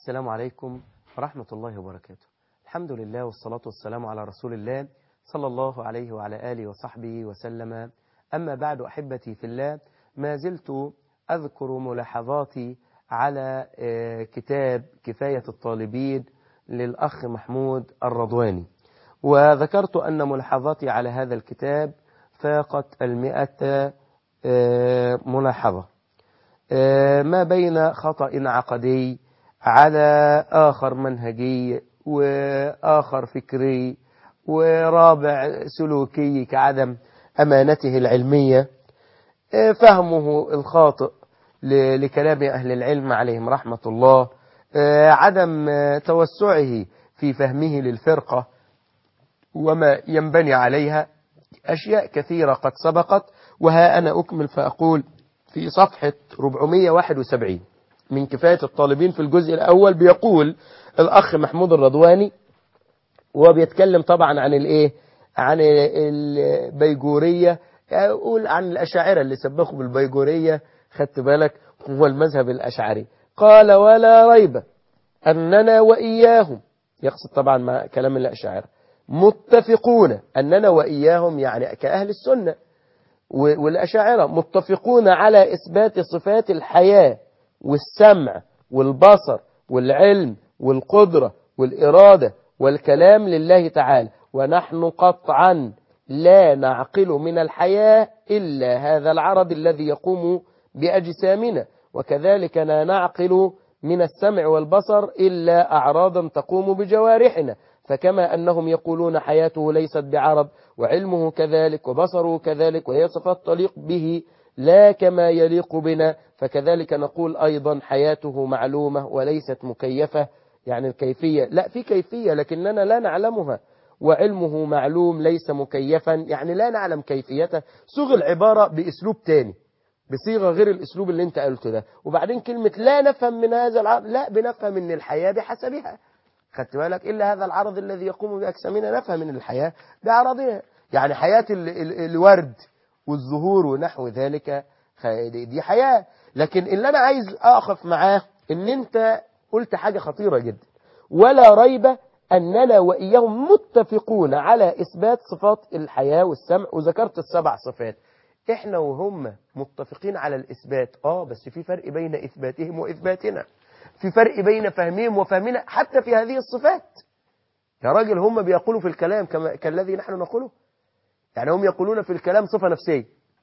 السلام عليكم ورحمة الله وبركاته الحمد لله والصلاة والسلام على رسول الله صلى الله عليه وعلى آله وصحبه وسلم أما بعد أحبتي في الله ما زلت أذكر ملاحظاتي على كتاب كفاية الطالبين للأخ محمود الرضواني وذكرت أن ملاحظاتي على هذا الكتاب فاقت المئة ملاحظة ما بين خطأ عقدي على آخر منهجي وآخر فكري ورابع سلوكي كعدم أمانته العلمية فهمه الخاطئ لكلام أهل العلم عليهم رحمة الله عدم توسعه في فهمه للفرقة وما ينبني عليها أشياء كثيرة قد سبقت وها أنا أكمل فأقول في صفحة 471 من كفاية الطالبين في الجزء الأول بيقول الأخ محمود الرضواني وبيتكلم طبعا عن الإيه عن البيجورية أقول عن الأشاعرة اللي سبخوا بالبيجورية خدت بالك هو المذهب الأشعري قال ولا ريب أننا وإياهم يقصد طبعا مع كلام الأشاعرة متفقون أننا وإياهم يعني كأهل السنة والأشاعرة متفقون على إثبات صفات الحياة والسمع والبصر والعلم والقدرة والإرادة والكلام لله تعالى ونحن قطعا لا نعقل من الحياة إلا هذا العرض الذي يقوم بأجسامنا وكذلك لا نعقل من السمع والبصر إلا أعراضا تقوم بجوارحنا فكما أنهم يقولون حياته ليست بعرض وعلمه كذلك وبصره كذلك وهي صفات تليق به لا كما يليق بنا فكذلك نقول أيضا حياته معلومة وليست مكيفة يعني الكيفية لا في كيفية لكننا لا نعلمها وعلمه معلوم ليس مكيفا يعني لا نعلم كيفيته صغ العبارة بأسلوب تاني بصيغة غير الأسلوب اللي انت قلته ده وبعدين كلمة لا نفهم من هذا العرض لا بنفهم من الحياة بحسبها خدت بالك إلا هذا العرض الذي يقوم بأجسامنا نفهم من الحياة بعرضها يعني حياة ال ال الورد والزهور ونحو ذلك دي حياة لكن اللي أنا عايز أقف معاه إن أنت قلت حاجة خطيرة جدا ولا ريب أننا وإياهم متفقون على إثبات صفات الحياة والسمع وذكرت السبع صفات إحنا وهم متفقين على الإثبات آه بس في فرق بين إثباتهم وإثباتنا في فرق بين فهمهم وفهمنا حتى في هذه الصفات يا راجل هم بيقولوا في الكلام كما كالذي نحن نقوله يعني هم يقولون في الكلام صفة نفسية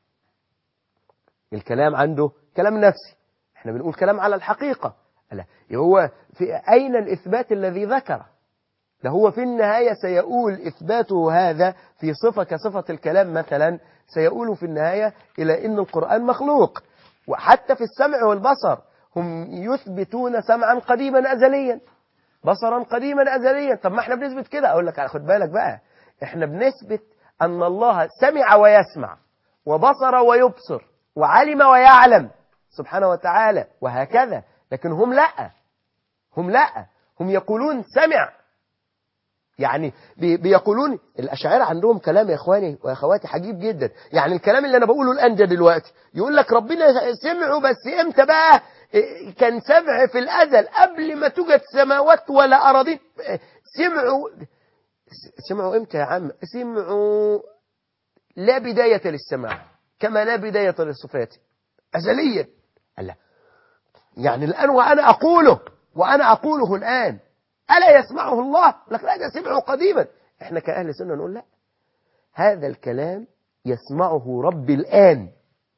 الكلام عنده كلام نفسي احنا بنقول كلام على الحقيقة لا هو في أين الإثبات الذي ذكره ده هو في النهاية سيقول إثباته هذا في صفة كصفة الكلام مثلا سيقول في النهاية إلى أن القرآن مخلوق وحتى في السمع والبصر هم يثبتون سمعا قديما أزليا بصرا قديما أزليا طب ما احنا بنثبت كده أقول لك خد بالك بقى احنا بنثبت أن الله سمع ويسمع وبصر ويبصر وعلم ويعلم سبحانه وتعالى وهكذا لكن هم لا هم لا هم يقولون سمع يعني بيقولون الأشاعرة عندهم كلام يا إخواني وأخواتي حجيب جدا يعني الكلام اللي أنا بقوله الآن ده دلوقتي يقول لك ربنا سمعوا بس إمتى بقى كان سمع في الأزل قبل ما توجد سماوات ولا أراضين سمعوا سمعوا إمتى يا عم سمعوا لا بداية للسماع كما لا بداية للصفات أزليا الله يعني الآن وأنا أقوله وأنا أقوله الآن ألا يسمعه الله لك لا ده سمعه قديما احنا كأهل سنة نقول لا هذا الكلام يسمعه ربي الآن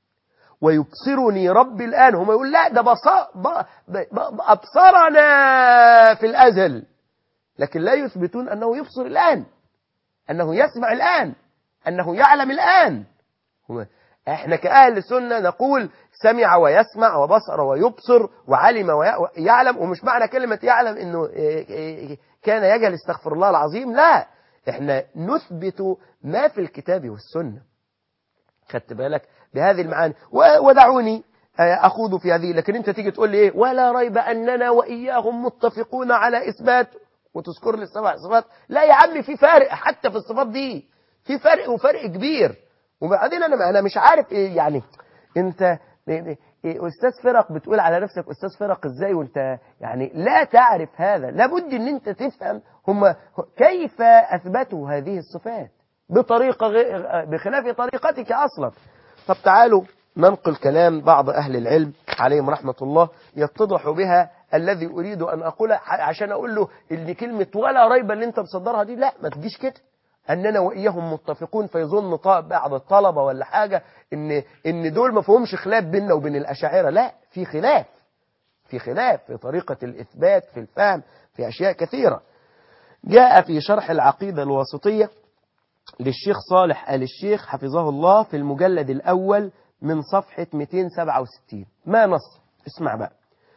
ويبصرني ربي الآن هم يقول لا ده بصا ب... ب... ب... أبصرنا في الأزل لكن لا يثبتون أنه يبصر الآن أنه يسمع الآن أنه يعلم الآن هم احنا كأهل السنة نقول سمع ويسمع وبصر ويبصر وعلم ويعلم ومش معنى كلمة يعلم انه كان يجهل استغفر الله العظيم لا احنا نثبت ما في الكتاب والسنة خدت بالك بهذه المعاني ودعوني أخوض في هذه لكن انت تيجي تقول لي ايه ولا ريب أننا وإياهم متفقون على إثبات وتذكر لي السبع صفات لا يا عم في فارق حتى في الصفات دي في فرق وفرق كبير وبعدين انا انا مش عارف ايه يعني انت أستاذ فرق بتقول على نفسك أستاذ فرق إزاي وأنت يعني لا تعرف هذا لابد أن أنت تفهم هم كيف أثبتوا هذه الصفات بطريقة غير بخلاف طريقتك أصلا طب تعالوا ننقل كلام بعض أهل العلم عليهم رحمة الله يتضح بها الذي أريد أن أقوله عشان أقول له إن كلمة ولا ريب اللي أنت مصدرها دي لا ما تجيش كده أننا وإياهم متفقون فيظن بعض الطلبة ولا حاجة إن إن دول ما فيهمش خلاف بيننا وبين الأشاعرة لا في خلاف في خلاف في طريقة الإثبات في الفهم في أشياء كثيرة جاء في شرح العقيدة الواسطية للشيخ صالح آل الشيخ حفظه الله في المجلد الأول من صفحة 267 ما نص اسمع بقى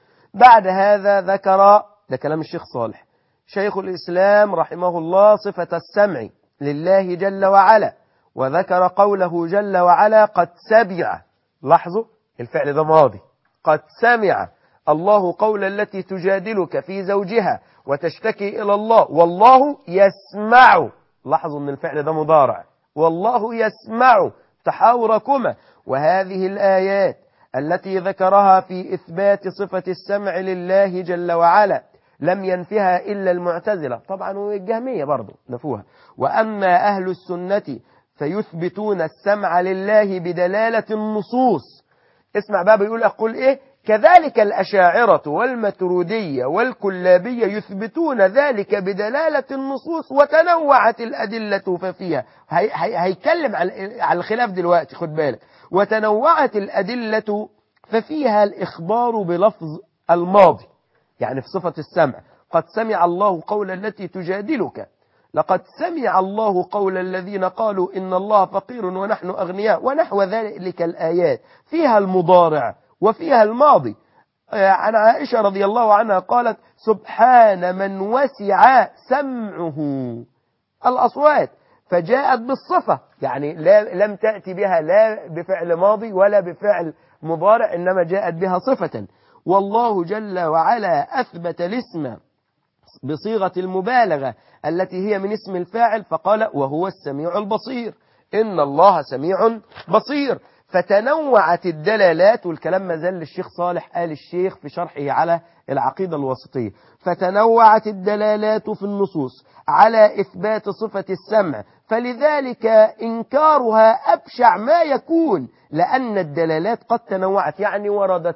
بعد هذا ذكر ده كلام الشيخ صالح شيخ الإسلام رحمه الله صفة السمع لله جل وعلا وذكر قوله جل وعلا قد سمع لاحظوا الفعل ده ماضي قد سمع الله قول التي تجادلك في زوجها وتشتكي إلى الله والله يسمع لاحظوا ان الفعل ده مضارع والله يسمع تحاوركما وهذه الآيات التي ذكرها في إثبات صفة السمع لله جل وعلا لم ينفها إلا المعتزلة طبعا والجهمية برضو نفوها وأما أهل السنة فيثبتون السمع لله بدلالة النصوص اسمع بقى بيقول أقول إيه كذلك الأشاعرة والمترودية والكلابية يثبتون ذلك بدلالة النصوص وتنوعت الأدلة ففيها هي هي هيتكلم على الخلاف دلوقتي خد بالك وتنوعت الأدلة ففيها الإخبار بلفظ الماضي يعني في صفة السمع قد سمع الله قول التي تجادلك لقد سمع الله قول الذين قالوا إن الله فقير ونحن أغنياء ونحو ذلك الآيات فيها المضارع وفيها الماضي عن عائشة رضي الله عنها قالت سبحان من وسع سمعه الأصوات فجاءت بالصفة يعني لا لم تأتي بها لا بفعل ماضي ولا بفعل مضارع إنما جاءت بها صفة والله جل وعلا أثبت الاسم بصيغة المبالغة التي هي من اسم الفاعل فقال وهو السميع البصير إن الله سميع بصير فتنوعت الدلالات والكلام ما زال للشيخ صالح آل الشيخ في شرحه على العقيدة الوسطية فتنوعت الدلالات في النصوص على إثبات صفة السمع فلذلك إنكارها أبشع ما يكون لأن الدلالات قد تنوعت يعني وردت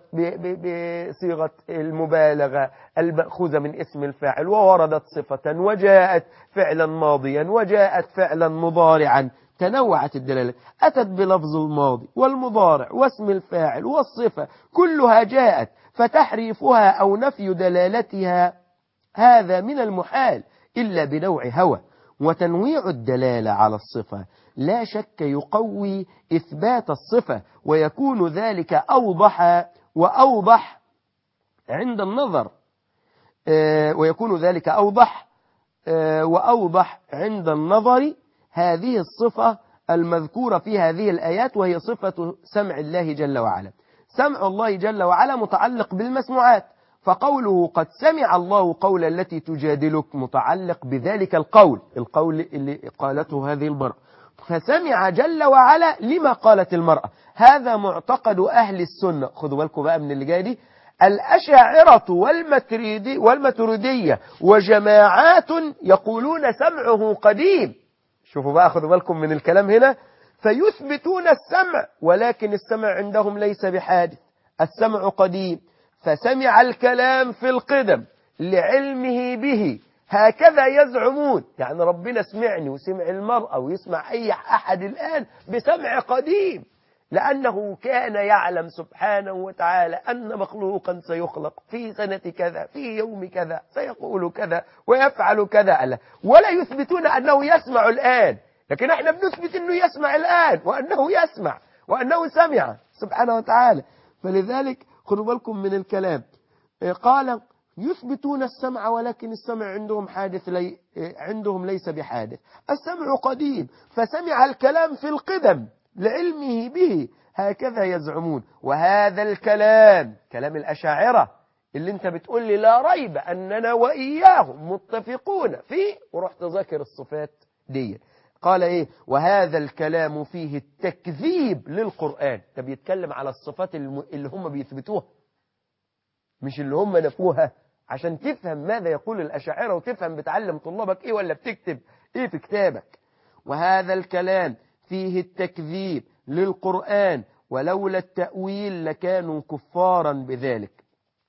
بصيغة المبالغة المأخوذة من اسم الفاعل ووردت صفة وجاءت فعلا ماضيا وجاءت فعلا مضارعا تنوعت الدلالات أتت بلفظ الماضي والمضارع واسم الفاعل والصفة كلها جاءت فتحريفها أو نفي دلالتها هذا من المحال إلا بنوع هوى وتنويع الدلالة على الصفة لا شك يقوي إثبات الصفة ويكون ذلك أوضح وأوضح عند النظر ويكون ذلك أوضح وأوضح عند النظر هذه الصفة المذكورة في هذه الآيات وهي صفة سمع الله جل وعلا سمع الله جل وعلا متعلق بالمسموعات فقوله قد سمع الله قول التي تجادلك متعلق بذلك القول القول اللي قالته هذه المرأة فسمع جل وعلا لما قالت المرأة هذا معتقد أهل السنة خذوا بالكم بقى من اللي جاي دي الأشاعرة والمتريدي والمتردية وجماعات يقولون سمعه قديم شوفوا بقى خذوا بالكم من الكلام هنا فيثبتون السمع ولكن السمع عندهم ليس بحادث السمع قديم فسمع الكلام في القدم لعلمه به هكذا يزعمون يعني ربنا سمعني وسمع المرأة ويسمع أي أحد الآن بسمع قديم لأنه كان يعلم سبحانه وتعالى أن مخلوقا سيخلق في سنة كذا في يوم كذا سيقول كذا ويفعل كذا ولا يثبتون أنه يسمع الآن لكن احنا بنثبت أنه يسمع الآن وأنه يسمع وأنه سمع سبحانه وتعالى فلذلك خذوا بالكم من الكلام قال يثبتون السمع ولكن السمع عندهم حادث لي عندهم ليس بحادث السمع قديم فسمع الكلام في القدم لعلمه به هكذا يزعمون وهذا الكلام كلام الأشاعرة اللي انت بتقول لي لا ريب أننا وإياهم متفقون فيه ورحت ذاكر الصفات دي قال إيه وهذا الكلام فيه التكذيب للقرآن ده بيتكلم على الصفات الم- اللي هم بيثبتوها مش اللي هم نفوها عشان تفهم ماذا يقول الأشاعرة وتفهم بتعلم طلابك إيه ولا بتكتب إيه في كتابك وهذا الكلام فيه التكذيب للقرآن ولولا التأويل لكانوا كفارا بذلك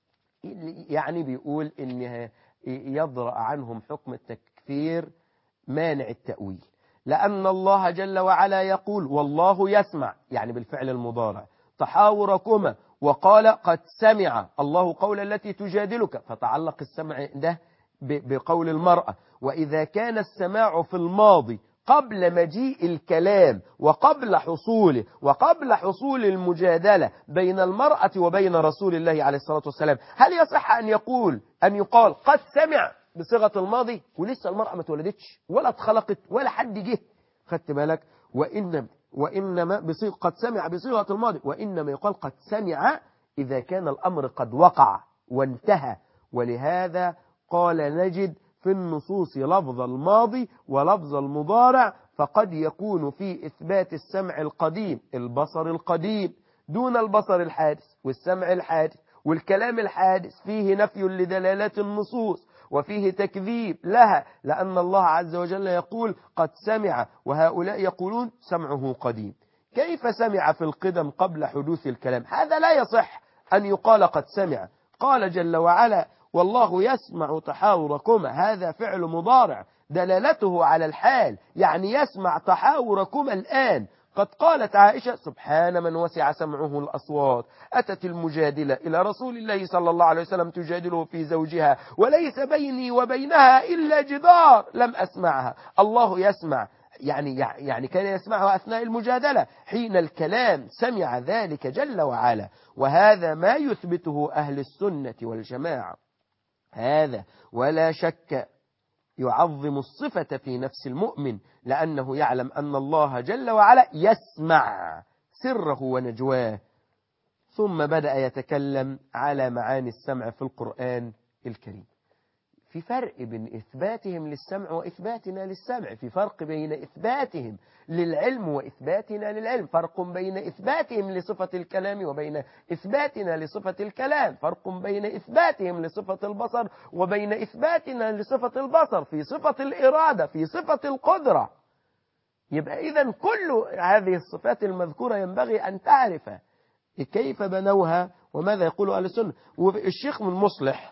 يعني بيقول إن يضرأ عنهم حكم التكفير مانع التأويل لأن الله جل وعلا يقول والله يسمع يعني بالفعل المضارع تحاوركما وقال قد سمع الله قول التي تجادلك فتعلق السمع ده ب- بقول المرأة وإذا كان السماع في الماضي قبل مجيء الكلام وقبل حصوله وقبل حصول المجادلة بين المرأة وبين رسول الله عليه الصلاة والسلام هل يصح أن يقول أن يقال قد سمع بصيغة الماضي ولسه المرأة ما اتولدتش ولا اتخلقت ولا حد جه خدت بالك وإنما وإنما بصيغ قد سمع بصيغة الماضي وإنما يقال قد سمع إذا كان الأمر قد وقع وانتهى ولهذا قال نجد في النصوص لفظ الماضي ولفظ المضارع فقد يكون في إثبات السمع القديم البصر القديم دون البصر الحادث والسمع الحادث والكلام الحادث فيه نفي لدلالات النصوص وفيه تكذيب لها لأن الله عز وجل يقول قد سمع وهؤلاء يقولون سمعه قديم كيف سمع في القدم قبل حدوث الكلام هذا لا يصح أن يقال قد سمع قال جل وعلا والله يسمع تحاوركما هذا فعل مضارع دلالته على الحال يعني يسمع تحاوركما الآن قد قالت عائشة سبحان من وسع سمعه الأصوات أتت المجادلة إلى رسول الله صلى الله عليه وسلم تجادله في زوجها وليس بيني وبينها إلا جدار لم أسمعها الله يسمع يعني يعني كان يسمعها أثناء المجادلة حين الكلام سمع ذلك جل وعلا وهذا ما يثبته أهل السنة والجماعة هذا ولا شك يعظم الصفة في نفس المؤمن لأنه يعلم أن الله جل وعلا يسمع سره ونجواه ثم بدأ يتكلم على معاني السمع في القرآن الكريم في فرق بين إثباتهم للسمع وإثباتنا للسمع في فرق بين إثباتهم للعلم وإثباتنا للعلم فرق بين إثباتهم لصفة الكلام وبين إثباتنا لصفة الكلام فرق بين إثباتهم لصفة البصر وبين إثباتنا لصفة البصر في صفة الإرادة في صفة القدرة يبقى إذا كل هذه الصفات المذكورة ينبغي أن تعرف كيف بنوها وماذا يقول أهل السنة والشيخ من مصلح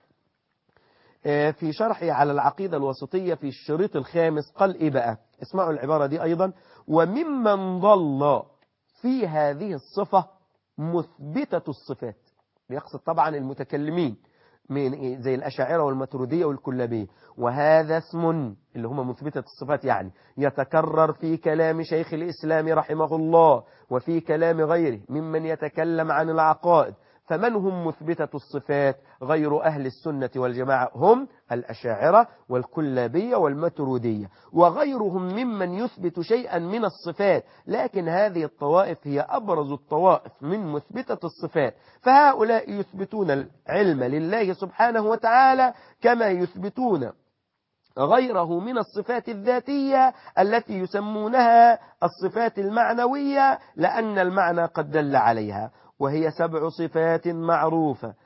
في شرحه على العقيدة الوسطية في الشريط الخامس قال إيه بقى اسمعوا العبارة دي أيضا وممن ضل في هذه الصفة مثبتة الصفات بيقصد طبعا المتكلمين من زي الأشاعرة والماترودية والكلابية وهذا اسم اللي هم مثبتة الصفات يعني يتكرر في كلام شيخ الإسلام رحمه الله وفي كلام غيره ممن يتكلم عن العقائد فمن هم مثبتة الصفات غير أهل السنة والجماعة هم الأشاعرة والكلابية والمترودية وغيرهم ممن يثبت شيئا من الصفات لكن هذه الطوائف هي أبرز الطوائف من مثبتة الصفات فهؤلاء يثبتون العلم لله سبحانه وتعالى كما يثبتون غيره من الصفات الذاتية التي يسمونها الصفات المعنوية لأن المعنى قد دل عليها وهي سبع صفات معروفة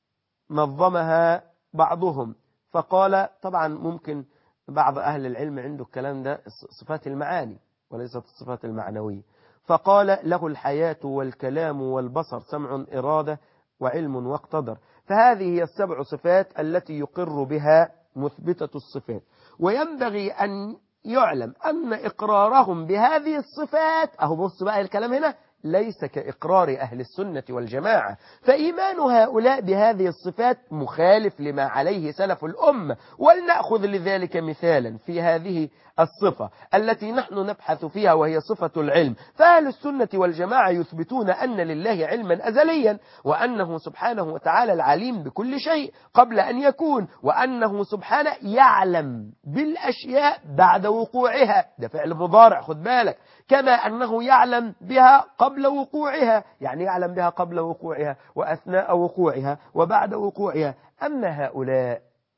نظمها بعضهم فقال طبعا ممكن بعض أهل العلم عنده الكلام ده صفات المعاني وليست الصفات المعنوية فقال له الحياة والكلام والبصر سمع إرادة وعلم واقتدر فهذه هي السبع صفات التي يقر بها مثبتة الصفات وينبغي أن يعلم أن إقرارهم بهذه الصفات أهو بص بقى الكلام هنا ليس كإقرار أهل السنة والجماعة فإيمان هؤلاء بهذه الصفات مخالف لما عليه سلف الأمة ولنأخذ لذلك مثالا في هذه الصفة التي نحن نبحث فيها وهي صفة العلم فأهل السنة والجماعة يثبتون أن لله علما أزليا وأنه سبحانه وتعالى العليم بكل شيء قبل أن يكون وأنه سبحانه يعلم بالأشياء بعد وقوعها ده فعل مضارع خد بالك كما أنه يعلم بها قبل وقوعها يعني يعلم بها قبل وقوعها وأثناء وقوعها وبعد وقوعها أما هؤلاء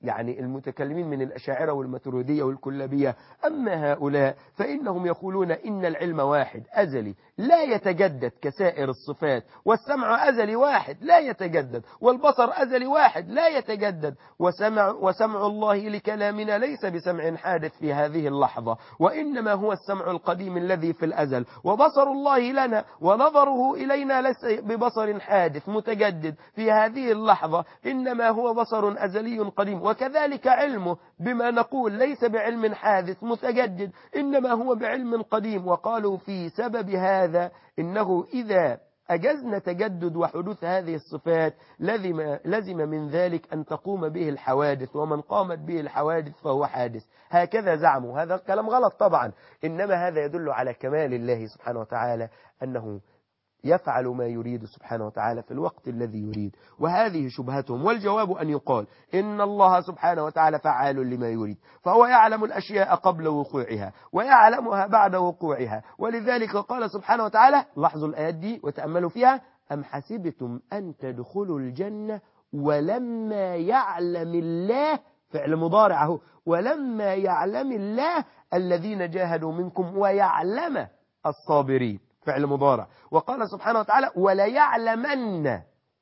يعني المتكلمين من الأشاعرة والماتريدية والكلابية أما هؤلاء فإنهم يقولون إن العلم واحد أزلي لا يتجدد كسائر الصفات والسمع أزلي واحد لا يتجدد والبصر أزلي واحد لا يتجدد وسمع, وسمع الله لكلامنا ليس بسمع حادث في هذه اللحظة وإنما هو السمع القديم الذي في الأزل وبصر الله لنا ونظره إلينا ليس ببصر حادث متجدد في هذه اللحظة إنما هو بصر أزلي قديم وكذلك علمه بما نقول ليس بعلم حادث متجدد إنما هو بعلم قديم وقالوا في سبب هذا إنه إذا أجزنا تجدد وحدوث هذه الصفات لزم, لزم من ذلك أن تقوم به الحوادث ومن قامت به الحوادث فهو حادث هكذا زعموا هذا الكلام غلط طبعا إنما هذا يدل على كمال الله سبحانه وتعالى أنه يفعل ما يريد سبحانه وتعالى في الوقت الذي يريد وهذه شبهتهم والجواب أن يقال إن الله سبحانه وتعالى فعال لما يريد فهو يعلم الأشياء قبل وقوعها ويعلمها بعد وقوعها ولذلك قال سبحانه وتعالى لاحظوا الآيات دي وتأملوا فيها أم حسبتم أن تدخلوا الجنة ولما يعلم الله فعل مضارع اهو ولما يعلم الله الذين جاهدوا منكم ويعلم الصابرين فعل مضارع وقال سبحانه وتعالى وليعلمن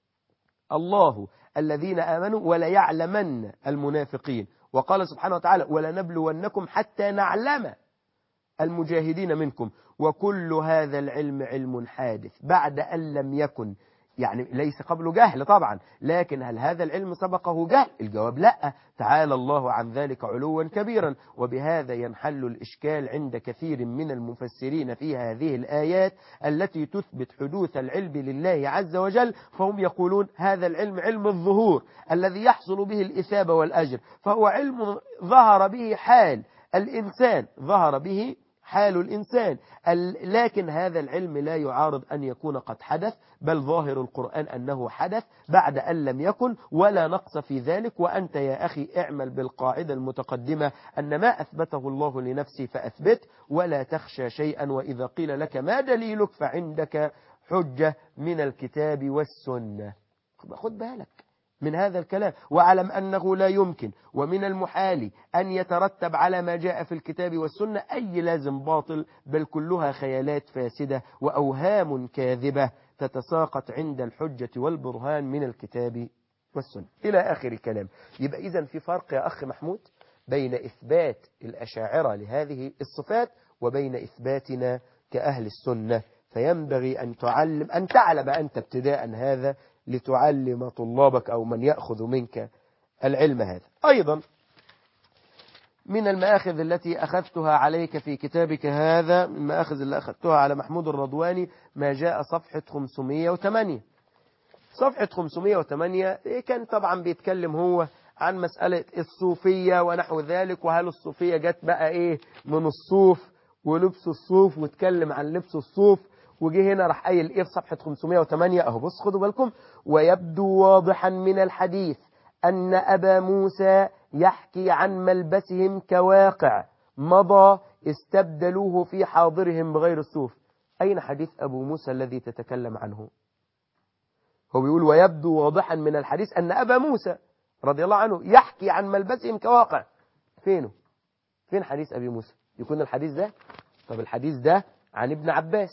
الله الذين آمنوا وليعلمن المنافقين وقال سبحانه وتعالى ولنبلونكم حتى نعلم المجاهدين منكم وكل هذا العلم علم حادث بعد أن لم يكن يعني ليس قبله جهل طبعا لكن هل هذا العلم سبقه جهل الجواب لا تعالى الله عن ذلك علوا كبيرا وبهذا ينحل الإشكال عند كثير من المفسرين في هذه الآيات التي تثبت حدوث العلم لله عز وجل فهم يقولون هذا العلم علم الظهور الذي يحصل به الإثابة والأجر فهو علم ظهر به حال الإنسان ظهر به حال الإنسان لكن هذا العلم لا يعارض أن يكون قد حدث بل ظاهر القرآن أنه حدث بعد أن لم يكن ولا نقص في ذلك وأنت يا أخي اعمل بالقاعدة المتقدمة أن ما أثبته الله لنفسه فأثبت ولا تخشى شيئا وإذا قيل لك ما دليلك فعندك حجة من الكتاب والسنة خد بالك من هذا الكلام واعلم أنه لا يمكن ومن المحال أن يترتب على ما جاء في الكتاب والسنة أي لازم باطل بل كلها خيالات فاسدة وأوهام كاذبة تتساقط عند الحجة والبرهان من الكتاب والسنة إلى آخر الكلام يبقى إذا في فرق يا أخ محمود بين إثبات الأشاعرة لهذه الصفات وبين إثباتنا كأهل السنة فينبغي أن تعلم أن تعلم أنت ابتداء هذا لتعلم طلابك أو من يأخذ منك العلم هذا أيضا من المآخذ التي أخذتها عليك في كتابك هذا من المآخذ اللي أخذتها على محمود الرضواني ما جاء صفحة 508 صفحة 508 كان طبعا بيتكلم هو عن مسألة الصوفية ونحو ذلك وهل الصوفية جت بقى إيه من الصوف ولبس الصوف واتكلم عن لبس الصوف وجه هنا راح قايل ايه في صفحة 508 اهو بص خدوا بالكم ويبدو واضحا من الحديث أن أبا موسى يحكي عن ملبسهم كواقع مضى استبدلوه في حاضرهم بغير الصوف أين حديث أبو موسى الذي تتكلم عنه هو بيقول ويبدو واضحا من الحديث أن أبا موسى رضي الله عنه يحكي عن ملبسهم كواقع فينه فين حديث أبي موسى يكون الحديث ده طب الحديث ده عن ابن عباس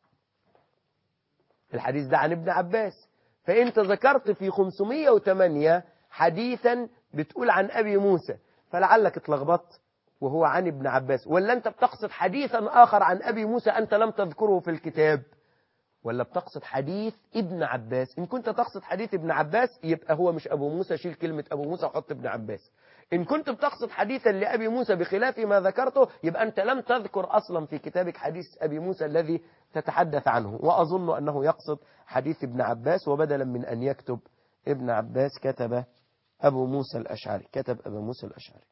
الحديث ده عن ابن عباس فانت ذكرت في 508 حديثا بتقول عن ابي موسى فلعلك اتلخبطت وهو عن ابن عباس ولا انت بتقصد حديثا اخر عن ابي موسى انت لم تذكره في الكتاب ولا بتقصد حديث ابن عباس ان كنت تقصد حديث ابن عباس يبقى هو مش ابو موسى شيل كلمة ابو موسى وحط ابن عباس إن كنت بتقصد حديثا لأبي موسى بخلاف ما ذكرته يبقى أنت لم تذكر أصلا في كتابك حديث أبي موسى الذي تتحدث عنه وأظن أنه يقصد حديث ابن عباس وبدلا من أن يكتب ابن عباس كتب أبو موسى الأشعري كتب أبو موسى الأشعري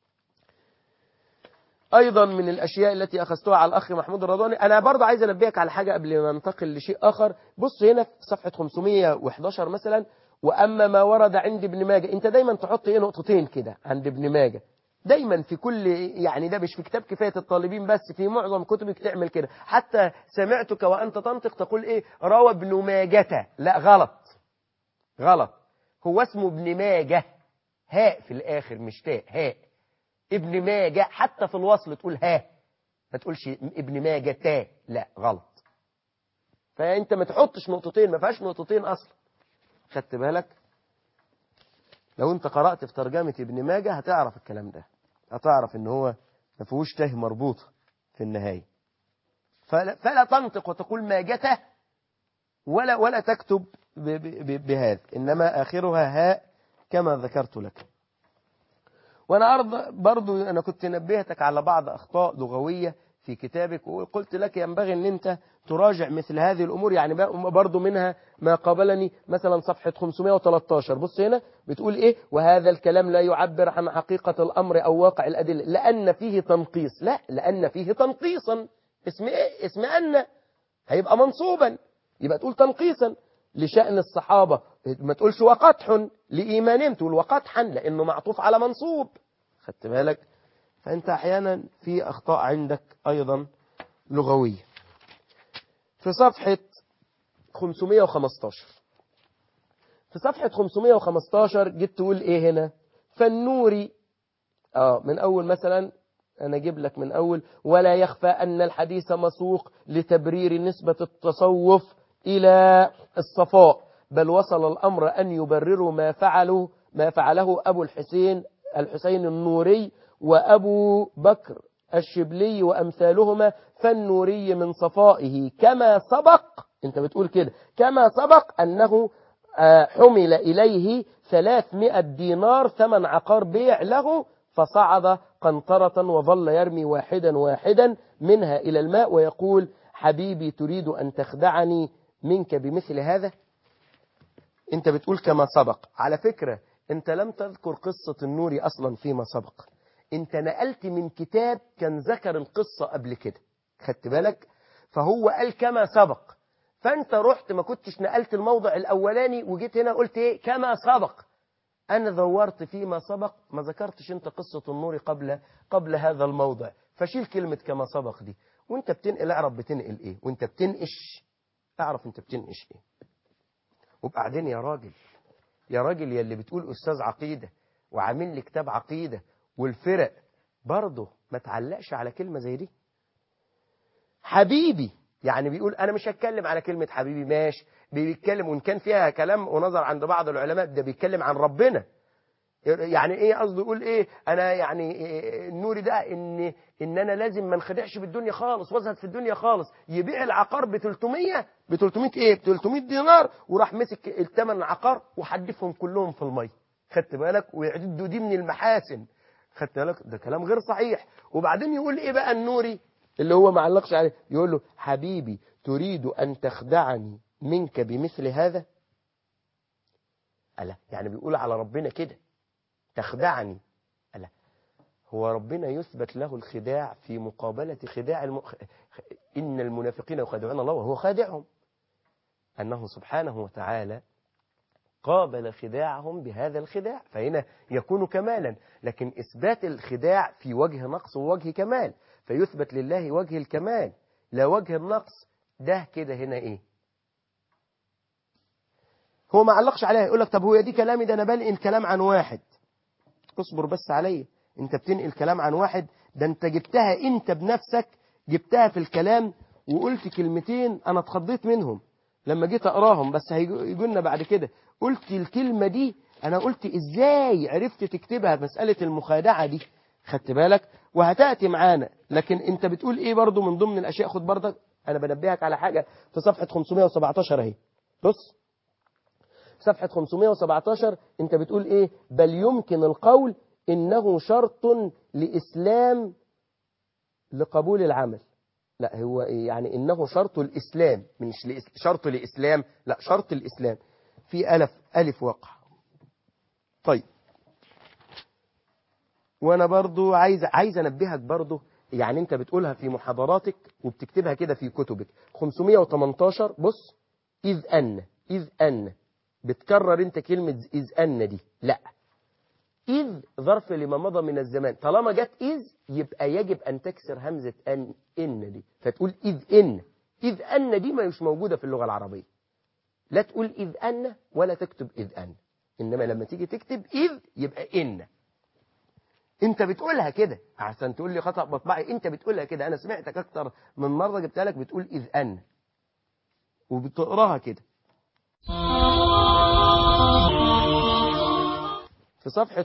أيضا من الأشياء التي أخذتها على الأخ محمود الرضواني أنا برضه عايز أنبهك على حاجة قبل ما ننتقل لشيء آخر بص هنا في صفحة 511 مثلا وأما ما ورد عند ابن ماجه أنت دايما تحط إيه نقطتين كده عند ابن ماجه دايما في كل يعني ده مش في كتاب كفاية الطالبين بس في معظم كتبك تعمل كده حتى سمعتك وأنت تنطق تقول إيه روى ابن ماجة لا غلط غلط هو اسمه ابن ماجه هاء في الآخر مش تاء هاء ابن ماجة حتى في الوصل تقول ها ما تقولش ابن ماجة تاء لا غلط فانت ما تحطش نقطتين ما فيهاش نقطتين اصلا خدت بالك لو انت قرأت في ترجمة ابن ماجة هتعرف الكلام ده هتعرف ان هو ما فيهوش ته مربوطة في النهاية فلا, فلا تنطق وتقول ماجته ولا ولا تكتب ب- ب- ب- بهذا إنما آخرها هاء كما ذكرت لك وأنا أرض برضو أنا كنت نبهتك على بعض أخطاء لغوية في كتابك وقلت لك ينبغي أن أنت تراجع مثل هذه الأمور يعني برضو منها ما قابلني مثلا صفحة 513 بص هنا بتقول إيه وهذا الكلام لا يعبر عن حقيقة الأمر أو واقع الأدلة لأن فيه تنقيص لا لأن فيه تنقيصا اسم إيه اسم أن هيبقى منصوبا يبقى تقول تنقيصا لشأن الصحابة ما تقولش وقدح لإيمانهم تقول وقدحا لأنه معطوف على منصوب خدت بالك فأنت أحيانا في أخطاء عندك أيضا لغوية في صفحة 515 في صفحة 515 جيت تقول إيه هنا فالنوري آه من أول مثلا أنا أجيب لك من أول ولا يخفى أن الحديث مسوق لتبرير نسبة التصوف إلى الصفاء بل وصل الأمر أن يبرروا ما فعلوا ما فعله أبو الحسين الحسين النوري وأبو بكر الشبلي وأمثالهما فالنوري من صفائه كما سبق أنت بتقول كده كما سبق أنه حمل إليه 300 دينار ثمن عقار بيع له فصعد قنطرة وظل يرمي واحدا واحدا منها إلى الماء ويقول حبيبي تريد أن تخدعني منك بمثل هذا انت بتقول كما سبق على فكرة انت لم تذكر قصة النوري اصلا فيما سبق انت نقلت من كتاب كان ذكر القصة قبل كده خدت بالك فهو قال كما سبق فانت رحت ما كنتش نقلت الموضع الاولاني وجيت هنا قلت ايه كما سبق انا دورت فيما سبق ما ذكرتش انت قصة النوري قبل قبل هذا الموضع فشيل كلمة كما سبق دي وانت بتنقل اعرف بتنقل ايه وانت بتنقش اعرف انت بتنقش ايه وبعدين يا راجل يا راجل يا اللي بتقول أستاذ عقيدة وعامل لي كتاب عقيدة والفرق برضه ما تعلقش على كلمة زي دي حبيبي يعني بيقول أنا مش هتكلم على كلمة حبيبي ماشي بيتكلم وإن كان فيها كلام ونظر عند بعض العلماء ده بيتكلم عن ربنا يعني ايه قصده يقول ايه انا يعني إيه النوري ده ان ان انا لازم ما انخدعش بالدنيا خالص وازهد في الدنيا خالص يبيع العقار ب 300 ب 300 ايه ب 300 دينار وراح مسك الثمن العقار وحدفهم كلهم في الميه خدت بالك ويعدوا دي من المحاسن خدت بالك ده كلام غير صحيح وبعدين يقول ايه بقى النوري اللي هو ما علقش عليه يقول له حبيبي تريد ان تخدعني منك بمثل هذا ألا يعني بيقول على ربنا كده تخدعني ألا هو ربنا يثبت له الخداع في مقابلة خداع الم... إن المنافقين يخادعون الله وهو خادعهم أنه سبحانه وتعالى قابل خداعهم بهذا الخداع فهنا يكون كمالا لكن إثبات الخداع في وجه نقص ووجه كمال فيثبت لله وجه الكمال لا وجه النقص ده كده هنا إيه هو ما علقش عليها يقول لك طب هو دي كلامي ده أنا بنقل كلام عن واحد اصبر بس عليا انت بتنقل كلام عن واحد ده انت جبتها انت بنفسك جبتها في الكلام وقلت كلمتين انا اتخضيت منهم لما جيت اقراهم بس هيجوا لنا بعد كده قلت الكلمه دي انا قلت ازاي عرفت تكتبها مساله المخادعه دي خدت بالك وهتاتي معانا لكن انت بتقول ايه برضو من ضمن الاشياء خد برضك انا بنبهك على حاجه في صفحه 517 اهي بص صفحة 517 انت بتقول ايه بل يمكن القول انه شرط لإسلام لقبول العمل لا هو إيه يعني انه شرط الإسلام مش لإس... شرط لإسلام لا شرط الإسلام في ألف ألف وقع طيب وانا برضو عايز عايز انبهك برضو يعني انت بتقولها في محاضراتك وبتكتبها كده في كتبك 518 بص إذ أن إذ أن بتكرر انت كلمة إذ أن دي لا إذ ظرف لما مضى من الزمان طالما جت إذ يبقى يجب أن تكسر همزة أن إن دي فتقول إذ إن إذ أن دي ما مش موجودة في اللغة العربية لا تقول إذ أن ولا تكتب إذ أن إنما لما تيجي تكتب إذ يبقى إن انت بتقولها كده عشان تقول لي خطأ مطبعي انت بتقولها كده انا سمعتك اكتر من مرة جبتها لك بتقول اذ ان وبتقراها كده في صفحة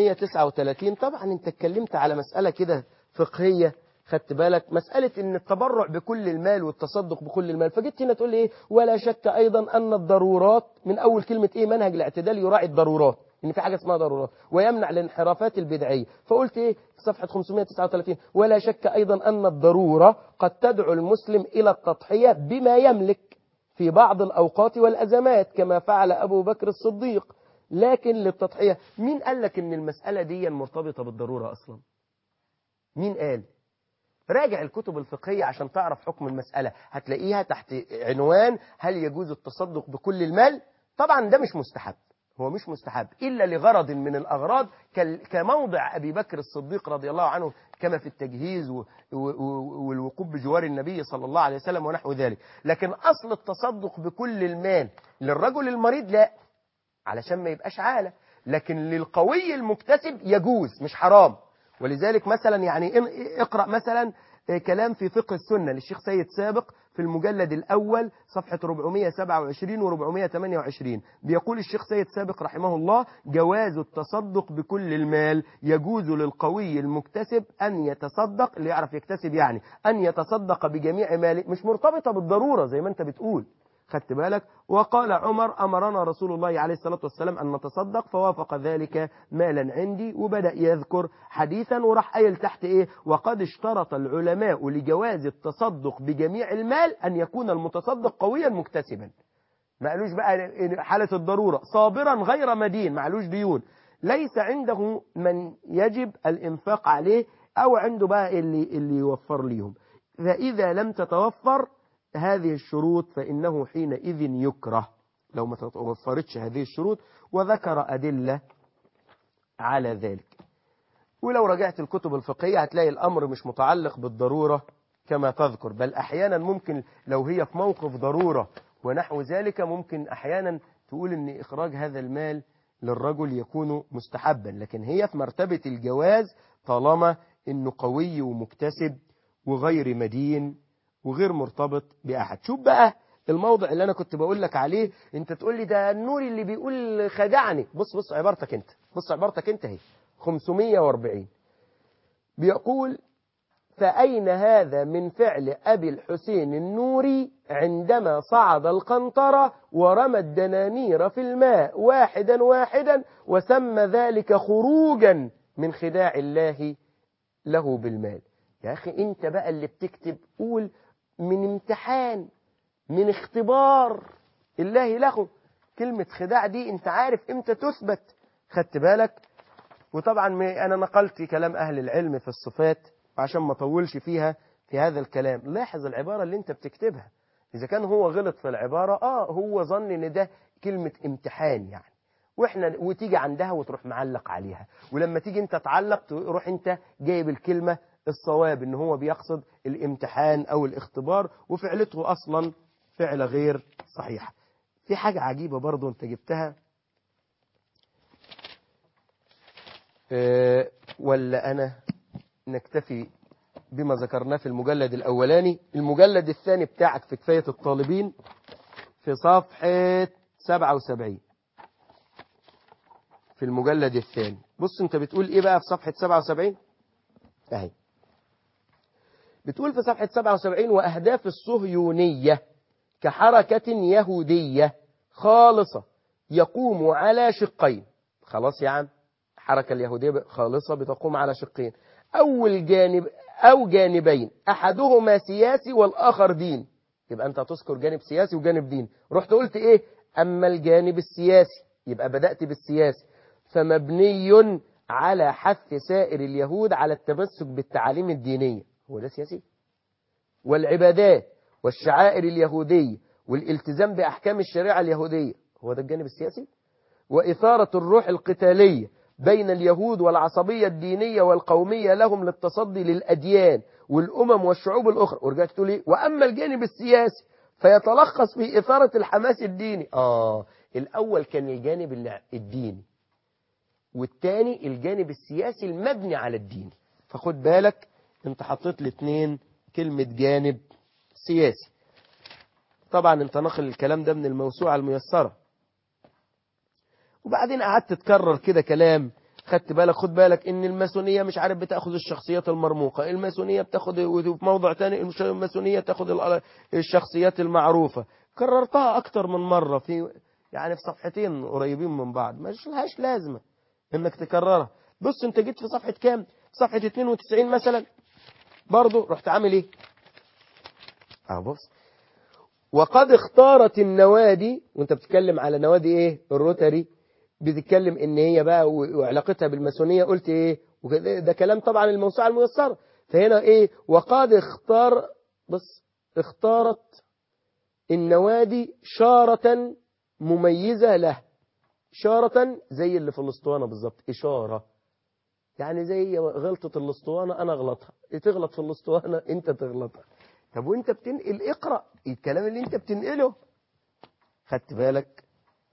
539 طبعا انت اتكلمت على مسألة كده فقهية خدت بالك مسألة ان التبرع بكل المال والتصدق بكل المال فجيت هنا تقول لي ايه ولا شك ايضا ان الضرورات من اول كلمة ايه منهج الاعتدال يراعي الضرورات ان في حاجة اسمها ضرورات ويمنع الانحرافات البدعية فقلت ايه في صفحة 539 ولا شك ايضا ان الضرورة قد تدعو المسلم الى التضحية بما يملك في بعض الاوقات والازمات كما فعل ابو بكر الصديق لكن للتضحية مين قال لك ان المسألة دي مرتبطة بالضرورة اصلا مين قال راجع الكتب الفقهية عشان تعرف حكم المسألة هتلاقيها تحت عنوان هل يجوز التصدق بكل المال طبعا ده مش مستحب هو مش مستحب إلا لغرض من الأغراض كموضع أبي بكر الصديق رضي الله عنه كما في التجهيز والوقوف بجوار النبي صلى الله عليه وسلم ونحو ذلك لكن أصل التصدق بكل المال للرجل المريض لا علشان ما يبقاش عالة لكن للقوي المكتسب يجوز مش حرام ولذلك مثلا يعني اقرأ مثلا كلام في فقه السنة للشيخ سيد سابق في المجلد الأول صفحة 427 و 428 بيقول الشيخ سيد سابق رحمه الله جواز التصدق بكل المال يجوز للقوي المكتسب أن يتصدق اللي يعرف يكتسب يعني أن يتصدق بجميع ماله مش مرتبطة بالضرورة زي ما أنت بتقول خدت بالك وقال عمر أمرنا رسول الله عليه الصلاة والسلام أن نتصدق فوافق ذلك مالا عندي وبدأ يذكر حديثا وراح قايل تحت إيه وقد اشترط العلماء لجواز التصدق بجميع المال أن يكون المتصدق قويا مكتسبا ما قالوش بقى حالة الضرورة صابرا غير مدين ما قالوش ديون ليس عنده من يجب الإنفاق عليه أو عنده بقى اللي, اللي يوفر ليهم فإذا لم تتوفر هذه الشروط فإنه حينئذ يكره لو ما توفرتش هذه الشروط وذكر أدلة على ذلك ولو رجعت الكتب الفقهية هتلاقي الأمر مش متعلق بالضرورة كما تذكر بل أحيانا ممكن لو هي في موقف ضرورة ونحو ذلك ممكن أحيانا تقول أن إخراج هذا المال للرجل يكون مستحبا لكن هي في مرتبة الجواز طالما أنه قوي ومكتسب وغير مدين وغير مرتبط بأحد شوف بقى الموضع اللي أنا كنت بقول لك عليه أنت تقول لي ده النوري اللي بيقول خدعني بص بص عبارتك أنت بص عبارتك أنت اهي 540 بيقول فأين هذا من فعل أبي الحسين النوري عندما صعد القنطرة ورمى الدنانير في الماء واحدا واحدا وسمى ذلك خروجا من خداع الله له بالمال يا أخي أنت بقى اللي بتكتب قول من امتحان من اختبار الله له كلمة خداع دي انت عارف امتى تثبت خدت بالك وطبعا انا نقلت كلام اهل العلم في الصفات عشان ما اطولش فيها في هذا الكلام لاحظ العبارة اللي انت بتكتبها اذا كان هو غلط في العبارة اه هو ظن ان ده كلمة امتحان يعني واحنا وتيجي عندها وتروح معلق عليها ولما تيجي انت تعلق تروح انت جايب الكلمة الصواب ان هو بيقصد الامتحان او الاختبار وفعلته اصلا فعلة غير صحيحة في حاجة عجيبة برضو انت جبتها اه ولا انا نكتفي بما ذكرناه في المجلد الاولاني المجلد الثاني بتاعك في كفاية الطالبين في صفحة 77 في المجلد الثاني بص انت بتقول ايه بقى في صفحة 77 اهي بتقول في صفحة 77 وأهداف الصهيونية كحركة يهودية خالصة يقوم على شقين خلاص يا عم حركة اليهودية خالصة بتقوم على شقين أول جانب أو جانبين أحدهما سياسي والآخر دين يبقى أنت هتذكر جانب سياسي وجانب دين رحت قلت إيه أما الجانب السياسي يبقى بدأت بالسياسي فمبني على حث سائر اليهود على التمسك بالتعاليم الدينية هو ده سياسي والعبادات والشعائر اليهودية والالتزام بأحكام الشريعة اليهودية هو ده الجانب السياسي وإثارة الروح القتالية بين اليهود والعصبية الدينية والقومية لهم للتصدي للأديان والأمم والشعوب الأخرى ورجعت تقول إيه وأما الجانب السياسي فيتلخص في إثارة الحماس الديني آه الأول كان الجانب الع- الديني والتاني الجانب السياسي المبني على الدين فخد بالك انت حطيت الاثنين كلمة جانب سياسي طبعا انت نقل الكلام ده من الموسوعة الميسرة وبعدين قعدت تكرر كده كلام خدت بالك خد بالك ان الماسونيه مش عارف بتاخد الشخصيات المرموقه الماسونيه بتاخد وفي موضع تاني المش- الماسونيه تاخد ال- الشخصيات المعروفه كررتها اكتر من مره في يعني في صفحتين قريبين من بعض مش لهاش لازمه انك تكررها بص انت جيت في صفحه كام صفحه 92 مثلا برضه رحت عامل ايه اه بص وقد اختارت النوادي وانت بتتكلم على نوادي ايه الروتري بتتكلم ان هي بقى و- وعلاقتها بالماسونيه قلت ايه وكده- ده كلام طبعا الموسوعه الميسره فهنا ايه وقد اختار بص اختارت النوادي شارة مميزة له شارة زي اللي في الاسطوانة بالظبط إشارة يعني زي غلطة الاسطوانة أنا أغلطها تغلط في الاسطوانة أنت تغلطها طب وأنت بتنقل اقرأ الكلام اللي أنت بتنقله خدت بالك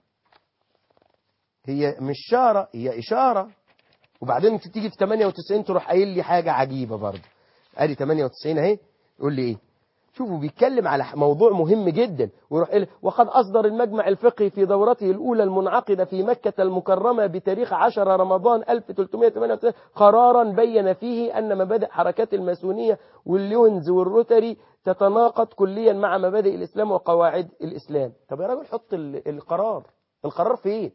هي مش شارة هي إشارة وبعدين انت تيجي في 98 تروح قايل لي حاجة عجيبة برضه ادي 98 اهي يقول لي ايه شوفوا بيتكلم على موضوع مهم جدا ويروح قايل وقد أصدر المجمع الفقهي في دورته الأولى المنعقدة في مكة المكرمة بتاريخ 10 رمضان 1398 قرارا بين فيه أن مبادئ حركات الماسونية والليونز والروتري تتناقض كليا مع مبادئ الإسلام وقواعد الإسلام طب يا راجل حط ال- القرار القرار فين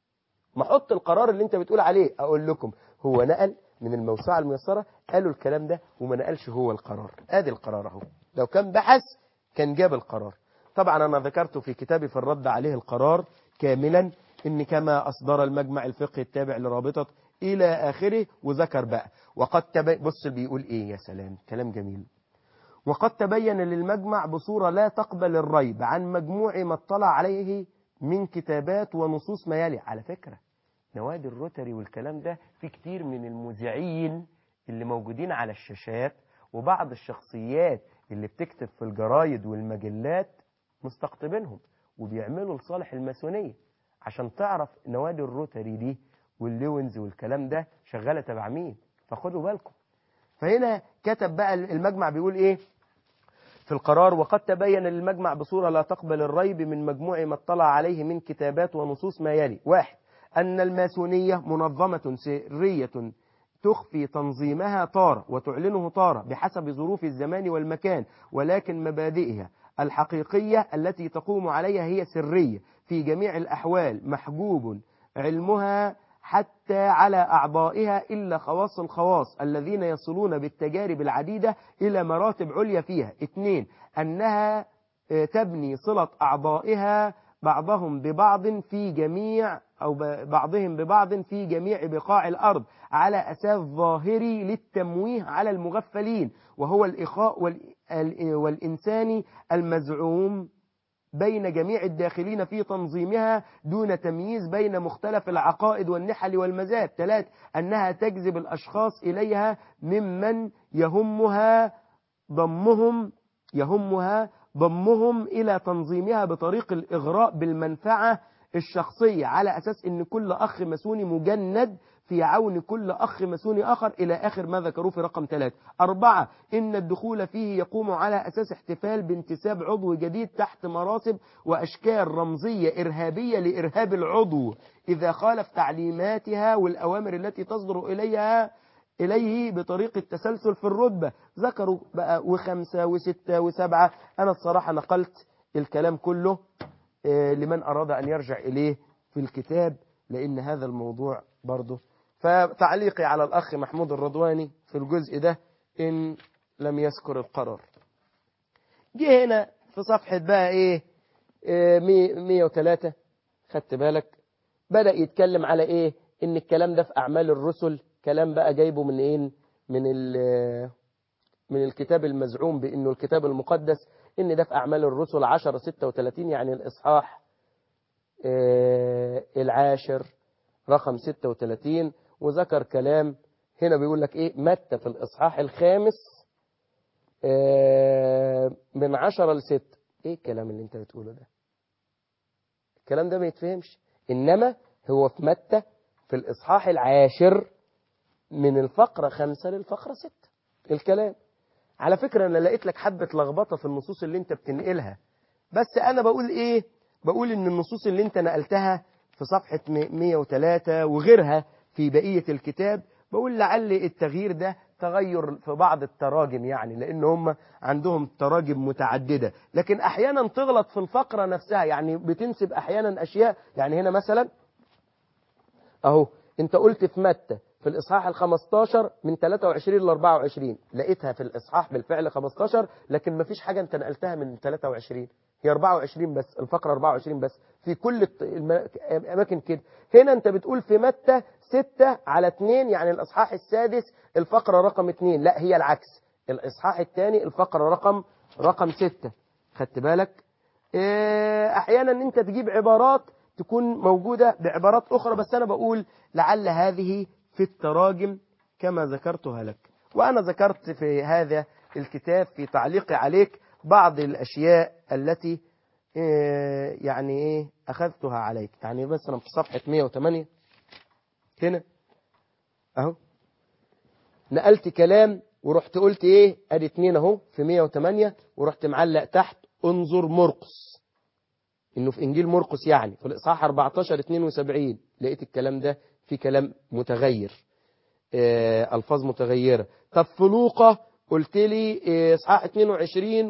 ما حط القرار اللي انت بتقول عليه اقول لكم هو نقل من الموسوعة الميسرة قالوا الكلام ده وما نقلش هو القرار ادي القرار اهو لو كان بحث كان جاب القرار طبعا انا ذكرت في كتابي في الرد عليه القرار كاملا ان كما اصدر المجمع الفقهي التابع لرابطة الى اخره وذكر بقى وقد تبين بص بيقول ايه يا سلام كلام جميل وقد تبين للمجمع بصورة لا تقبل الريب عن مجموع ما اطلع عليه من كتابات ونصوص ما يلي على فكرة نوادي الروتري والكلام ده في كتير من المذيعين اللي موجودين على الشاشات وبعض الشخصيات اللي بتكتب في الجرايد والمجلات مستقطبينهم وبيعملوا لصالح الماسونية عشان تعرف نوادي الروتري دي والليونز والكلام ده شغالة تبع مين فخدوا بالكم فهنا كتب بقى المجمع بيقول ايه في القرار وقد تبين للمجمع بصورة لا تقبل الريب من مجموع ما اطلع عليه من كتابات ونصوص ما يلي واحد أن الماسونية منظمة سرية تخفي تنظيمها طارة وتعلنه طارة بحسب ظروف الزمان والمكان ولكن مبادئها الحقيقية التي تقوم عليها هي سرية في جميع الأحوال محجوب علمها حتى على أعضائها إلا خواص الخواص الذين يصلون بالتجارب العديدة إلى مراتب عليا فيها اثنين أنها آه، تبني صلة أعضائها بعضهم ببعض في جميع أو ب- بعضهم ببعض في جميع بقاع الأرض على أساس ظاهري للتمويه على المغفلين وهو الإخاء وال- ال- والإنساني المزعوم بين جميع الداخلين في تنظيمها دون تمييز بين مختلف العقائد والنحل والمذاهب ثلاث أنها تجذب الأشخاص إليها ممن يهمها ضمهم يهمها ضمهم إلى تنظيمها بطريق الإغراء بالمنفعة الشخصية على أساس أن كل أخ مسوني مجند في عون كل أخ مسوني آخر إلى آخر ما ذكروه في رقم ثلاثة أربعة إن الدخول فيه يقوم على أساس احتفال بانتساب عضو جديد تحت مراتب وأشكال رمزية إرهابية لإرهاب العضو إذا خالف تعليماتها والأوامر التي تصدر إليها إليه بطريق التسلسل في الرتبة ذكروا بقى وخمسة وستة وسبعة أنا الصراحة نقلت الكلام كله آه، لمن أراد أن يرجع إليه في الكتاب لأن هذا الموضوع برضه فتعليقي على الأخ محمود الرضواني في الجزء ده إن لم يذكر القرار جه هنا في صفحة بقى إيه آه، مية- 103 خدت بالك بدأ يتكلم على إيه إن الكلام ده في أعمال الرسل كلام بقى جايبه من إيه من ال من الكتاب المزعوم بأنه الكتاب المقدس إن ده في أعمال الرسل 10 36 يعني الإصحاح آه، العاشر رقم 36 وذكر كلام هنا بيقول لك إيه متى في الإصحاح الخامس آه، من 10 ل 6 إيه الكلام اللي أنت بتقوله ده الكلام ده ما يتفهمش إنما هو في متى في الإصحاح العاشر من الفقرة خمسة للفقرة ستة الكلام على فكرة أنا لقيت لك حبة لخبطة في النصوص اللي أنت بتنقلها بس أنا بقول إيه بقول إن النصوص اللي أنت نقلتها في صفحة 103 وغيرها في بقية الكتاب بقول لعل التغيير ده تغير في بعض التراجم يعني لأن هم عندهم تراجم متعددة لكن أحيانا تغلط في الفقرة نفسها يعني بتنسب أحيانا أشياء يعني هنا مثلا أهو أنت قلت في متى في الإصحاح ال 15 من 23 ل 24 لقيتها في الإصحاح بالفعل 15 لكن ما فيش حاجة أنت نقلتها من 23 هي 24 بس الفقرة 24 بس في كل الأماكن كده هنا أنت بتقول في متى 6 على 2 يعني الإصحاح السادس الفقرة رقم 2 لا هي العكس الإصحاح الثاني الفقرة رقم رقم 6 خدت بالك أحيانا أنت تجيب عبارات تكون موجودة بعبارات أخرى بس أنا بقول لعل هذه في التراجم كما ذكرتها لك وأنا ذكرت في هذا الكتاب في تعليقي عليك بعض الأشياء التي يعني إيه أخذتها عليك يعني مثلا في صفحة 108 هنا أهو نقلت كلام ورحت قلت إيه أدي اتنين أهو في 108 ورحت معلق تحت انظر مرقس إنه في إنجيل مرقس يعني في الإصحاح 14 72 لقيت الكلام ده في كلام متغير ألفاظ متغيرة طب في لوقا قلت لي إصحاح 22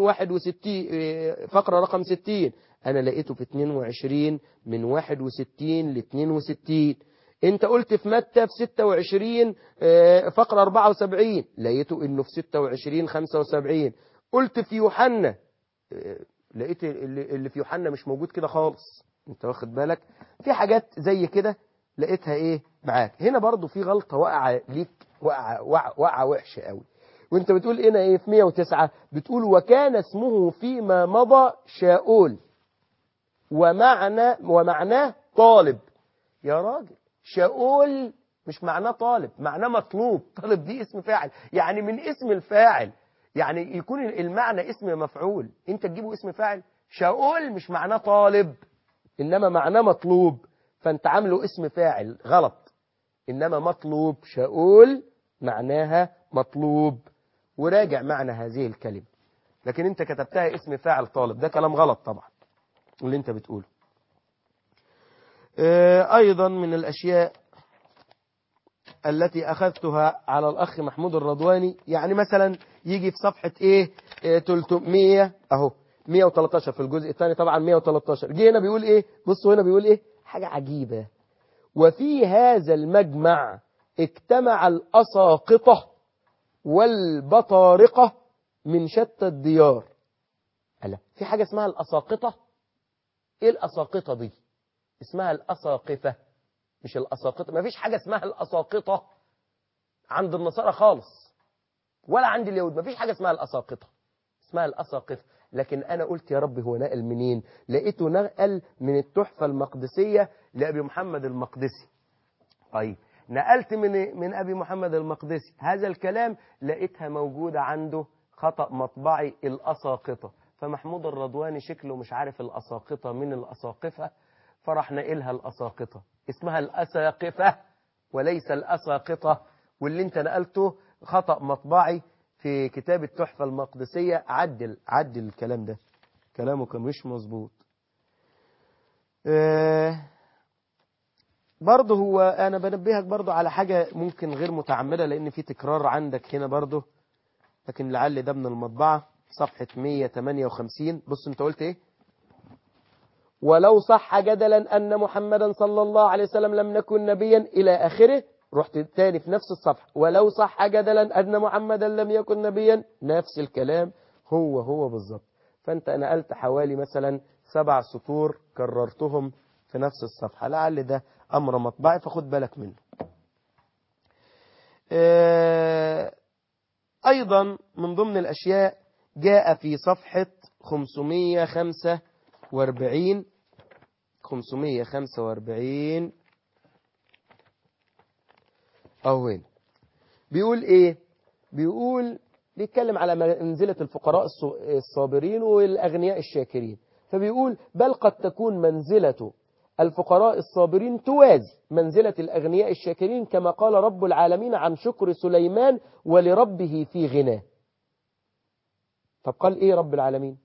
61 فقرة رقم 60 أنا لقيته في 22 من 61 ل 62 أنت قلت في متى في 26 فقرة 74 لقيته إنه في 26 75 قلت في يوحنا لقيت اللي في يوحنا مش موجود كده خالص أنت واخد بالك في حاجات زي كده لقيتها ايه معاك هنا برضو في غلطة وقع ليك وقع وقع, وقع وحشة قوي وانت بتقول هنا ايه في 109 بتقول وكان اسمه فيما مضى شاؤول ومعنى ومعناه طالب يا راجل شاؤول مش معناه طالب معناه مطلوب طالب دي اسم فاعل يعني من اسم الفاعل يعني يكون المعنى اسم مفعول انت تجيبه اسم فاعل شاؤول مش معناه طالب انما معناه مطلوب فانت عامله اسم فاعل غلط انما مطلوب شاؤول معناها مطلوب وراجع معنى هذه الكلمة لكن انت كتبتها اسم فاعل طالب ده كلام غلط طبعا اللي انت بتقوله اه ايضا من الاشياء التي اخذتها على الاخ محمود الرضواني يعني مثلا يجي في صفحة ايه اه 300 اهو 113 في الجزء الثاني طبعا 113 جه هنا بيقول ايه بصوا هنا بيقول ايه حاجة عجيبة وفي هذا المجمع اجتمع الأساقطة والبطارقة من شتى الديار ألا في حاجة اسمها الأساقطة ايه الأساقطة دي اسمها الأساقفة مش الأساقطة ما فيش حاجة اسمها الأساقطة عند النصارى خالص ولا عند اليهود ما فيش حاجة اسمها الأساقطة اسمها الأساقفة لكن أنا قلت يا رب هو نقل منين لقيته نقل من التحفة المقدسية لأبي محمد المقدسي طيب نقلت من من أبي محمد المقدسي هذا الكلام لقيتها موجودة عنده خطأ مطبعي الأساقطة فمحمود الرضواني شكله مش عارف الأساقطة من الأساقفة فراح نقلها الأساقطة اسمها الأساقفة وليس الأساقطة واللي انت نقلته خطأ مطبعي في كتاب التحفة المقدسية عدل عدل الكلام ده كلامه كان مش مظبوط آه برضه هو أنا بنبهك برضه على حاجة ممكن غير متعمدة لأن في تكرار عندك هنا برضه لكن لعل ده من المطبعة صفحة 158 بص انت قلت ايه ولو صح جدلا أن محمدا صلى الله عليه وسلم لم نكن نبيا إلى آخره رحت تاني في نفس الصفحة ولو صح جدلا أن محمدا لم يكن نبيا نفس الكلام هو هو بالظبط فأنت نقلت حوالي مثلا سبع سطور كررتهم في نفس الصفحة لعل ده أمر مطبعي فخد بالك منه أيضا من ضمن الأشياء جاء في صفحة 545 545 أو وين بيقول إيه بيقول بيتكلم على منزلة الفقراء الصابرين والأغنياء الشاكرين فبيقول بل قد تكون منزلة الفقراء الصابرين توازي منزلة الأغنياء الشاكرين كما قال رب العالمين عن شكر سليمان ولربه في غناه طب قال إيه رب العالمين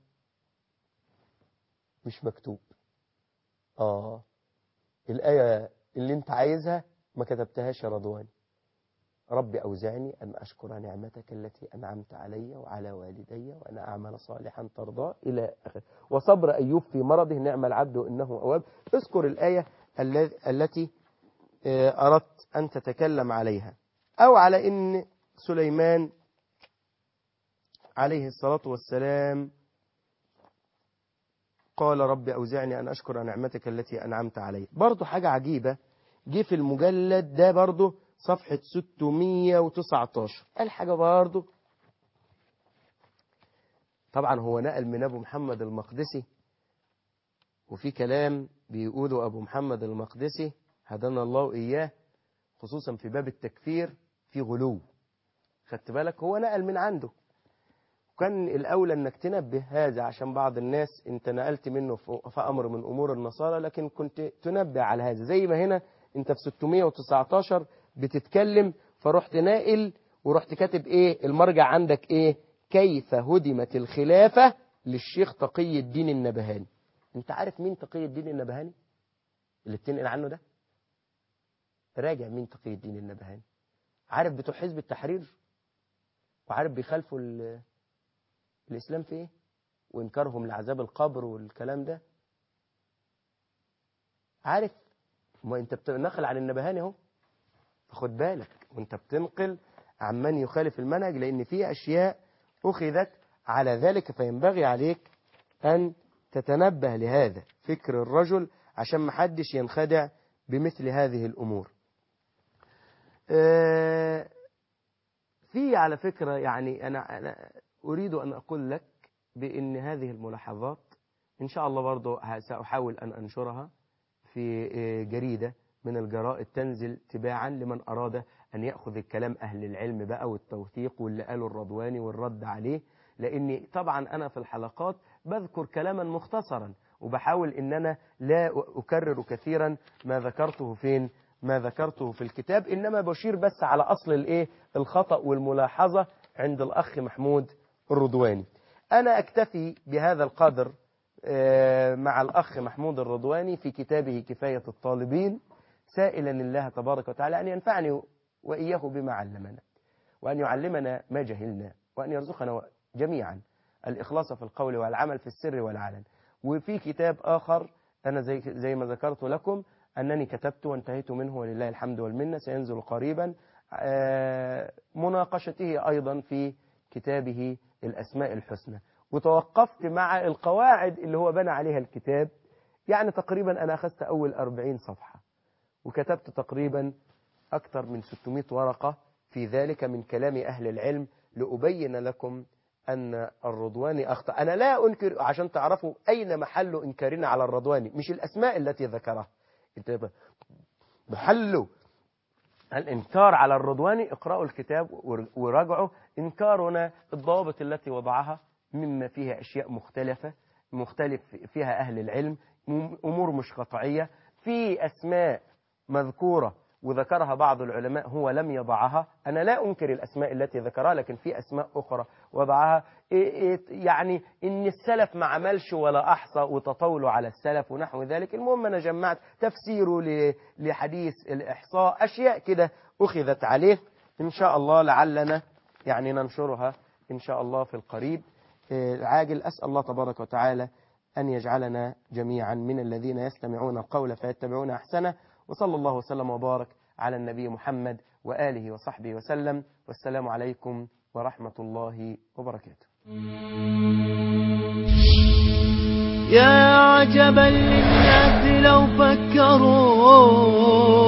مش مكتوب آه الآية اللي انت عايزها ما كتبتهاش يا رضوان رب أوزعني أن أشكر نعمتك التي أنعمت علي وعلى والدي وأن أعمل صالحا ترضى إلى آخر وصبر أيوب في مرضه نعم العبد إنه أواب اذكر الآية التي أردت أن تتكلم عليها أو على إن سليمان عليه الصلاة والسلام قال رب أوزعني أن أشكر نعمتك التي أنعمت علي برضو حاجة عجيبة جه في المجلد ده برضو صفحة 619 قال حاجة برضو طبعا هو نقل من أبو محمد المقدسي وفي كلام بيقوله أبو محمد المقدسي هدانا الله إياه خصوصا في باب التكفير في غلو خدت بالك هو نقل من عنده كان الأولى أنك تنبه هذا عشان بعض الناس أنت نقلت منه في أمر من أمور النصارى لكن كنت تنبه على هذا زي ما هنا أنت في 619 بتتكلم فرحت ناقل ورحت كاتب إيه المرجع عندك إيه كيف هدمت الخلافة للشيخ تقي الدين النبهاني أنت عارف مين تقي الدين النبهاني اللي بتنقل عنه ده راجع مين تقي الدين النبهاني عارف بتوع حزب التحرير وعارف بيخالفوا الإسلام في إيه وإنكارهم لعذاب القبر والكلام ده عارف ما أنت بتنقل عن النبهاني اهو فخد بالك وأنت بتنقل عمن يخالف المنهج لأن في أشياء أخذت على ذلك فينبغي عليك أن تتنبه لهذا فكر الرجل عشان محدش ينخدع بمثل هذه الأمور آه في على فكرة يعني أنا, أنا أريد أن أقول لك بأن هذه الملاحظات إن شاء الله برضو سأحاول أن أنشرها في جريدة من الجرائد تنزل تباعا لمن أراد أن يأخذ الكلام أهل العلم بقى والتوثيق واللي قاله الرضواني والرد عليه لأني طبعا أنا في الحلقات بذكر كلاما مختصرا وبحاول أن أنا لا أكرر كثيرا ما ذكرته فين ما ذكرته في الكتاب إنما بشير بس على أصل الإيه الخطأ والملاحظة عند الأخ محمود الرضواني أنا أكتفي بهذا القدر مع الأخ محمود الرضواني في كتابه كفاية الطالبين سائلا الله تبارك وتعالى أن ينفعني وإياه بما علمنا وأن يعلمنا ما جهلنا وأن يرزقنا جميعا الإخلاص في القول والعمل في السر والعلن وفي كتاب آخر أنا زي, زي ما ذكرت لكم أنني كتبت وانتهيت منه ولله الحمد والمنة سينزل قريبا مناقشته أيضا في كتابه الأسماء الحسنى وتوقفت مع القواعد اللي هو بنى عليها الكتاب يعني تقريبا أنا أخذت أول 40 صفحة وكتبت تقريبا أكثر من 600 ورقة في ذلك من كلام أهل العلم لأبين لكم أن الرضواني أخطأ أنا لا أنكر عشان تعرفوا أين محل إنكارنا على الرضواني مش الأسماء التي ذكرها محل الإنكار على الرضواني اقرأوا الكتاب وراجعوا إنكارنا الضوابط التي وضعها مما فيها أشياء مختلفة مختلف فيها أهل العلم أمور مش قطعية في أسماء مذكورة وذكرها بعض العلماء هو لم يضعها أنا لا أنكر الأسماء التي ذكرها لكن في أسماء أخرى وضعها يعني إن السلف ما عملش ولا أحصى وتطاولوا على السلف ونحو ذلك المهم أنا جمعت تفسيره لحديث الإحصاء أشياء كده أخذت عليه إن شاء الله لعلنا يعني ننشرها إن شاء الله في القريب العاجل أسأل الله تبارك وتعالى أن يجعلنا جميعا من الذين يستمعون القول فيتبعون أحسنه وصلى الله وسلم وبارك على النبي محمد وآله وصحبه وسلم والسلام عليكم ورحمة الله وبركاته يا عجبا للناس لو فكروا